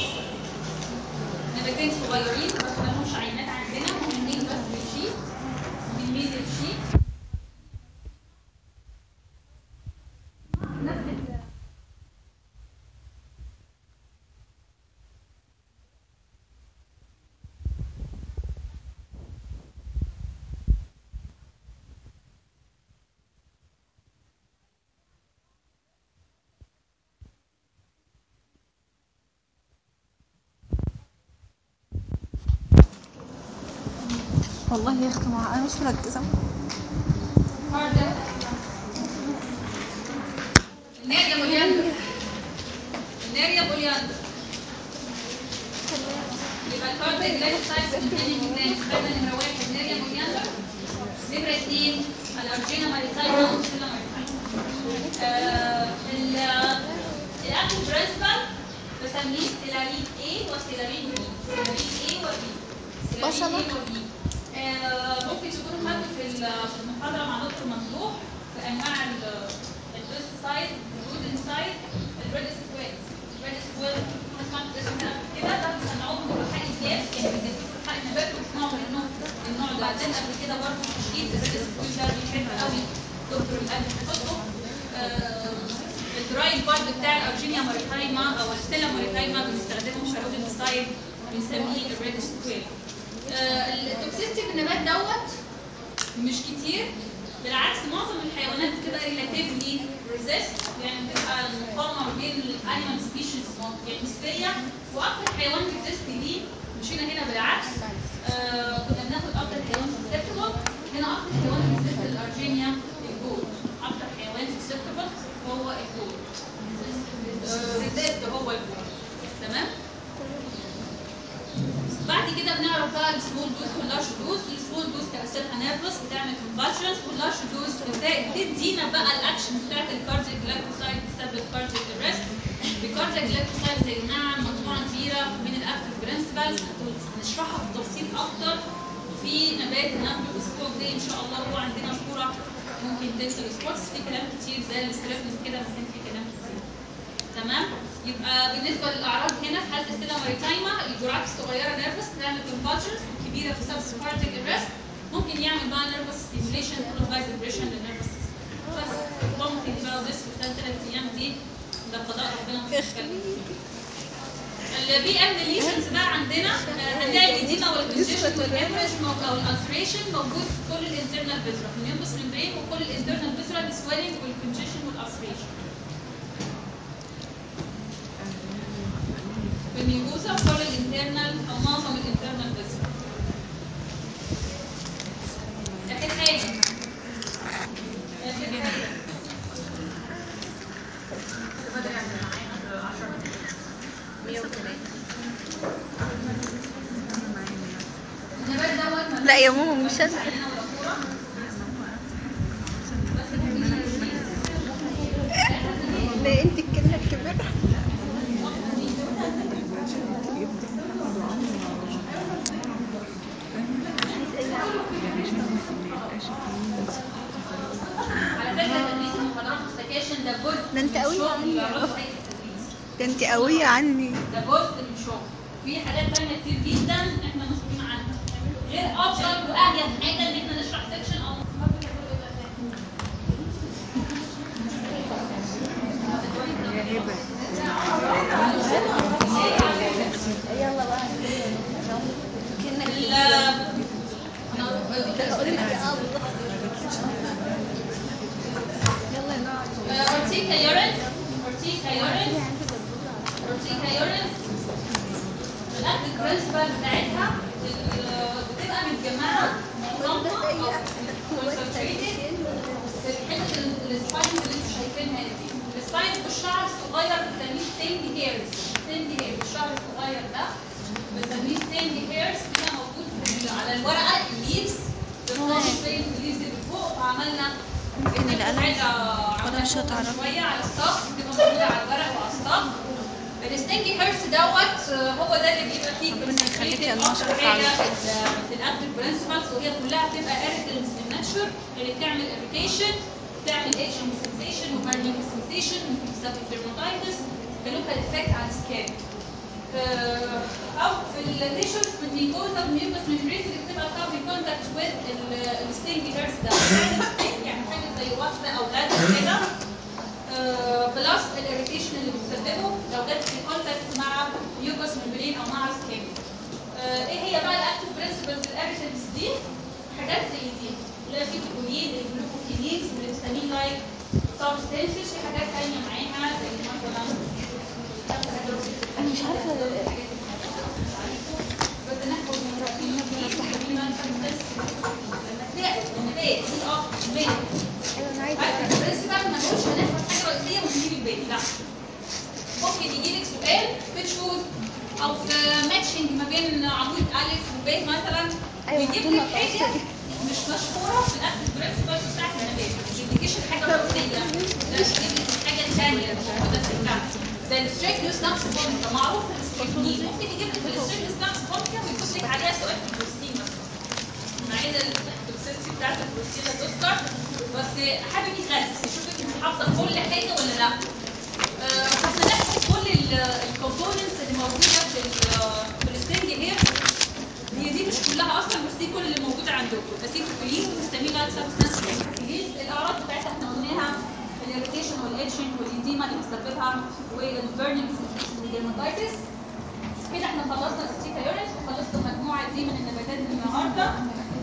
نباتين صغيرين بس ما لهمش عينات عندنا مهمين بس للشيت مهمين للشيت نفس ال-
والله يا اختي ما انا مش مركزه
ناريا بولياندر ناريا بولياندر يبقى الكارديك لايف سايكل الثاني الثاني خدنا نمره واحد ناريا بولياندر نمره اثنين الارجينا ماريتايما والسيلا ماريتايما آه، ال- الاكل برنسبل بسميه سيلارين A وسيلارين B سيلارين A و B سيلارين
بصلة.
A و B آه، ممكن تكونوا خدتوا في ال- في المحاضرة مع دكتور ممدوح في أنواع البيستسايد الرودنسايد الريد سكويد الريد سكويد انا سمعت الاسم ده قبل كده ده بيصنعوه من لحاء الجاف يعني بيجددوا لحاء النبات ويصنعوا منه النوع ده عندنا قبل كده برضه في الشيت الريد سكويد ده بيحب قوي دكتور القلب بيحطه الدرايد بارت بتاع الارجينيا ماريتايما او الستيلا ماريتايما بنستخدمه كرودنسايد بنسميه الريد سكويد التوكسيستي في النبات دوت مش كتير بالعكس معظم الحيوانات بتبقى ريلاتيفلي ريزيست يعني بتبقى المقاومه ما بين الانيمال سبيشيز يعني نسبيه واكتر حيوان ريزيست ليه مشينا هنا بالعكس آه كنا بناخد اكتر حيوان سسبتبل هنا اكتر حيوان ريزيست للارجينيا الجولد اكتر حيوان سسبتبل هو الجولد ريزيست هو الجولد تمام بعد كده بنعرف بقى السمول دوز واللارج دوز السمول دوز تاثيرها نيرفس بتعمل كونفالشنز واللارج دوز بتدينا بقى الاكشن بتاعت الكارديك جلايكوسايد بتسبب كارديك ارست electric types يا جماعه مجموعه كبيره من الاكتف برنسبلز هنشرحها بتفصيل اكتر في نبات هناخده الاسبوع الجاي ان شاء الله هو عندنا صوره ممكن تنسى سبوتس في كلام كتير زي الاستريبنس كده بس في كلام كتير تمام يبقى بالنسبه للاعراض هنا في حاله السيلا ماريتايما الجرعات الصغيره نيرفس تعمل كونفالجنز الكبيره في سب سبارتيك ارست ممكن يعمل بقى نيرفس ستيميوليشن فولد باي ديبريشن للنيرفس بس ممكن بقى بس في ثلاث ايام دي ده قضاء ربنا مش هنتكلم فيه البي ام ليشنز بقى عندنا آه، هنلاقي الاديما والكونجيشن والهيموريج او الالتريشن موجود في كل الانترنال فيزرا من ينبس ممبرين وكل الانترنال فيزرا السويلنج والكونجيشن والالتريشن في الميوكوزا كل الانترنال او معظم الانترنال فيزرا اخر حاجه اخر حاجه بدري عن معانا 10 النبات دوت
لا يا ماما مش انا
علينا ولا كورة.
لا انت الكلمه الكبيره
على فكرة تدريس المحاضرات والسكاشن ده جزء
ده انت
من
قوية
الشغل
عني
اللي
يا
يعرضه
بابا.
هيئة التدريس
ده انت قويه عني
ده جزء من الشغل في حاجات تانية كتير جدا احنا مسؤولين عنها غير افضل واهيف حاجة ان احنا نشرح سكشن او
يلا بقى كانك
ال-
هقول لك اه بالظبط يلا نقعد
اورتيكا يورين اورتيكا يورين اورتيكا يورين الاكل البرنسبل بتاعتها ال- بتبقى متجمعه منظمه او concentrated في حته السباين اللي انتوا شايفينها دي السباين بالشعر الصغير بنسميه ستيند هيرز ستيند هيرز الشعر الصغير ده بنسميه ستيند هيرز بيبقى موجود في- على الورقه الليفز بنخش فين الليفز اللي فوق وعملنا
ممكن القلم
حاجه
ولا مش
عملنا
هتعرفي.
شويه على السطح بتبقى موجوده على الورق وعلى السطح الستينجي هيرس دوت آه، هو ده اللي بيبقى فيه
ربنا يخليك يا
concentrated
ناصر
أكتر حاجه
على
في ال- في الاكتف برنسبلز وهي كلها بتبقى اريتنس الناتشر اللي بتعمل اريتيشن بتعمل اتشنج سنسيشن وبرنينج سنسيشن ممكن تسبب ديرماتايتس كلوكال افكت على السكان آه، او في التيشوز في الميكوزا الميوكس ميمبرينز اللي بتبقى كافي كونتاكت وذ الستينجي هيرس ده يعني حاجه زي وصله او لازم كده بلس الاريتيشن اللي بتسببه لو جت في كونتاكت مع ميوكس ممبرين او مع سكين ايه هي بقى الاكتف برنسبلز الاريتنس دي حاجات زي دي اللي هي فيتوكولين الجلوكوكينيز والهستامين لايك سبستانسز في حاجات تانية معاها زي مثلا
انا مش عارفه
بس ناخد لما تلاقي النبات دي اه ميل
ايوه انا عايزه
عارفه البرنسبل ما نقولش هناخد حاجه رئيسيه ونسيب الباقي لا ممكن يجي لك سؤال في تشوز او في ماتشنج ما بين عمود الف وب مثلا
أيوة،
يجيب
حطينا
لك حاجه
تفاصيل.
مش مشهوره في الاكل برنسبل بتاعت النبات ما يجيبلكيش الحاجه الرئيسيه لا يجيب لك الحاجه الثانيه اللي موجوده في البتاع زي الستريكنوس نفس فورميكا معروف الاستريكنين ممكن يجيب لك الاستريكنوس نفس فورميكا ويكتب لك عليها سؤال في البروستين مثلا معانا الكونسيستنسي بتاعت البروتين تذكر بس حابب يغلس يشوف انت حافظه كل حاجه ولا لا آه، فاحنا نحفظ كل الكومبوننتس اللي موجوده في ال في الستنج هير هي دي مش كلها اصلا بس دي كل اللي موجوده عندكم اسيتوكولين وهستامين لايك سبستانس الاعراض بتاعتها احنا قلناها الاريتيشن والاتشنج والاديما اللي بتسببها والبيرنينج والديرماتايتس كده احنا خلصنا الستيكا يونت وخلصنا المجموعه دي من النباتات النهارده